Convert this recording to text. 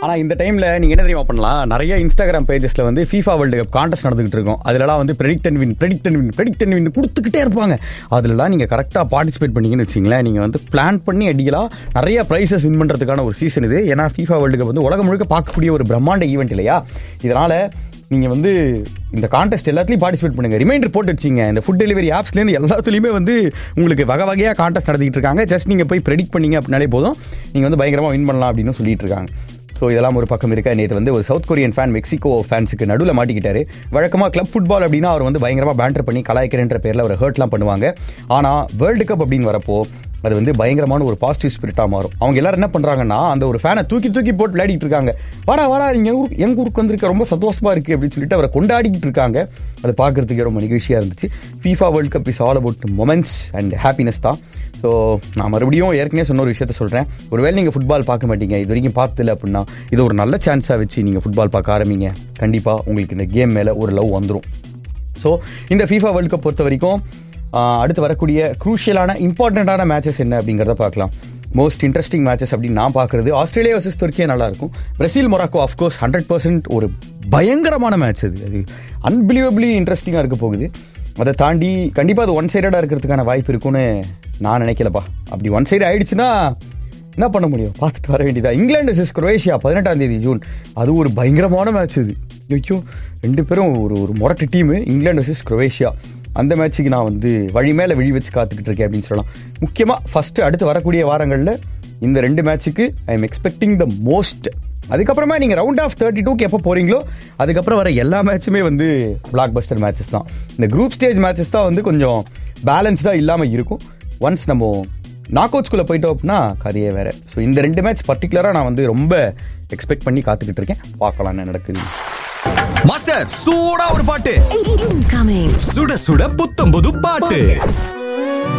ஆனால் இந்த டைமில் நீங்கள் என்ன தெரியுமா பண்ணலாம் நிறைய இன்ஸ்டாகிராம் பேஜஸில் வந்து ஃபீஃபா வேர்ல்டு கப் கான்டெஸ்ட் நடந்துகிட்டு இருக்கும் அதிலலாம் வந்து predict and win predict and win predict and win கொடுத்துக்கிட்டே இருப்பாங்க அதிலலாம் நீங்கள் கரெக்டாக பார்ட்டிசிபேட் பண்ணீங்கன்னு வச்சிங்களேன் நீங்கள் வந்து பிளான் பண்ணி அடிக்கலாம் நிறைய ப்ரைஸஸ் வின் பண்ணுறதுக்கான ஒரு சீசன் இது ஏன்னா ஃபீஃபா வேர்ல்டு கப் வந்து உலகம் முழுக்க பார்க்கக்கூடிய ஒரு பிரம்மாண்ட ஈவெண்ட் இல்லையா இதனால் நீங்கள் வந்து இந்த கான்டெஸ்ட் எல்லாத்துலையும் பார்ட்டிசிபேட் பண்ணுங்க ரிமைண்டர் போட்டு வச்சிங்க இந்த ஃபுட் டெலிவரி ஆப்ஸ்லேருந்து எல்லாத்துலேயுமே வந்து உங்களுக்கு வகை வகையாக கான்டெஸ்ட் நடத்திட்டு இருக்காங்க ஜஸ்ட் நீங்கள் போய் ப்ரெடிக்ட் பண்ணீங்க அப்படின்னாலே போதும் நீங்கள் வந்து பயங்கரமாக வின் பண்ணலாம் அப்படின்னு சொல்லிட்டு இருக்காங்க ஸோ இதெல்லாம் ஒரு பக்கம் இருக்கா நேற்று வந்து ஒரு சவுத் கொரியன் ஃபேன் மெக்சிகோ ஃபேன்ஸுக்கு நடுவில் மாட்டிக்கிட்டாரு வழக்கமாக கிளப் ஃபுட்பால் அப்படின்னா அவர் வந்து பயங்கரமாக பேண்டர் பண்ணி கலாய்க்கிறன்ற பேரில் அவர் ஹர்ட்லாம் பண்ணுவாங்க ஆனால் வேர்ல்டு கப் அப்படின்னு வரப்போ அது வந்து பயங்கரமான ஒரு பாசிட்டிவ் ஸ்பிரிட்டாக மாறும் அவங்க எல்லாரும் என்ன பண்ணுறாங்கன்னா அந்த ஒரு ஃபேனை தூக்கி தூக்கி போட்டு விளையாடிட்டு இருக்காங்க வாடா வாடா நீங்கள் ஊருக்கு எங்கள் ஊருக்கு வந்திருக்க ரொம்ப சந்தோஷமாக இருக்குது அப்படின்னு சொல்லிட்டு அவரை கொண்டாடிக்கிட்டு இருக்காங்க அது பார்க்குறதுக்கு ரொம்ப நிகழ்ச்சியாக இருந்துச்சு FIFA world cup is all about moments and happiness தான் ஸோ நான் மறுபடியும் ஏற்கனவே சொன்ன ஒரு விஷயத்த சொல்கிறேன் ஒருவேளை நீங்கள் ஃபுட்பால் பார்க்க மாட்டீங்க இது வரைக்கும் பார்த்ததில்ல அப்படின்னா இது ஒரு நல்ல சான்ஸாக வச்சு நீங்கள் ஃபுட்பால் பார்க்க ஆரம்பிங்க கண்டிப்பாக உங்களுக்கு இந்த கேம் மேலே ஒரு லவ் வந்துடும் ஸோ இந்த ஃபீஃபா வேர்ல்டு கப் பொறுத்த வரைக்கும் ஆஹ், அடுத்து வரக்கூடிய குரூஷியலான இம்பார்ட்டண்ட்டான மேட்சஸ் என்ன அப்படிங்கிறத பார்க்கலாம் மோஸ்ட் இன்ட்ரெஸ்டிங் மேட்சஸ் அப்படின்னு நான் பார்க்குறது ஆஸ்திரேலியா வர்சஸ் துருக்கியே நல்லாயிருக்கும் Brazil Morocco of course hundred percent ஒரு பயங்கரமான மேட்ச் அது அது அன்பிலீவபிளி இன்ட்ரெஸ்டிங்காக இருக்க போகுது அதை தாண்டி கண்டிப்பாக அது ஒன் சைடடாக இருக்கிறதுக்கான வாய்ப்பு இருக்கும்னு நான் நினைக்கலப்பா அப்படி ஒன் சைடு ஆயிடுச்சுன்னா என்ன பண்ண முடியும் பார்த்துட்டு வர வேண்டியதா இங்கிலாந்து vs குரோவேஷியா பதினெட்டாம் தேதி ஜூன் அது ஒரு பயங்கரமான மேட்ச் இது ஐயோ ரெண்டு பேரும் ஒரு ஒரு முரட்டு டீமு இங்கிலாந்து vs குரோவேஷியா அந்த மேட்ச்சுக்கு நான் வந்து வழி மேலே விழி வச்சு காத்துக்கிட்டு இருக்கேன் அப்படின்னு சொல்லலாம் முக்கியமாக ஃபஸ்ட்டு அடுத்து வரக்கூடிய வாரங்களில் இந்த ரெண்டு மேட்ச்சுக்கு I am expecting the most அதுக்கப்புறமா நீங்கள் ரவுண்ட் ஆஃப் தேர்ட்டி டூக்கு எப்போ போகிறீங்களோ அதுக்கப்புறம் வர எல்லா மேட்சுமே வந்து பிளாக் பஸ்டர் மேட்சஸ் தான் இந்த குரூப் ஸ்டேஜ் மேட்சஸ் தான் வந்து கொஞ்சம் பேலன்ஸ்டாக இல்லாமல் இருக்கும் ஒன்ஸ் நம்ம நாக் அவுட்ஸ்குள்ளே போயிட்டோம் அப்படின்னா கதையே வேற ஸோ இந்த ரெண்டு மேட்ச் பர்டிகுலராக நான் வந்து ரொம்ப எக்ஸ்பெக்ட் பண்ணி காத்துக்கிட்டு இருக்கேன் பார்க்கலாம் என்ன நடக்குது மாஸ்டர் சூடா ஒரு பாட்டு Incoming. சுட சுட புத்தம் புது பாட்டு